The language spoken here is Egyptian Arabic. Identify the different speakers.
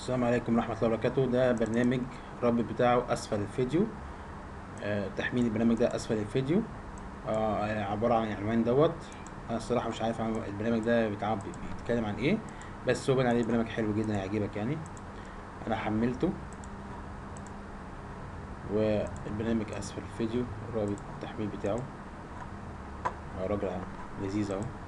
Speaker 1: السلام عليكم ورحمة الله وبركاته ده برنامج الرابط بتاعه أسفل الفيديو آه، تحميل البرنامج ده أسفل الفيديو آه، عبارة عن العنوان دوت أنا الصراحة مش عارف عن البرنامج ده بتاع بيتكلم عن إيه بس هو باين عليه برنامج حلو جدا هيعجبك يعني أنا حملته والبرنامج أسفل الفيديو رابط التحميل بتاعه آه، راجل لذيذ أهو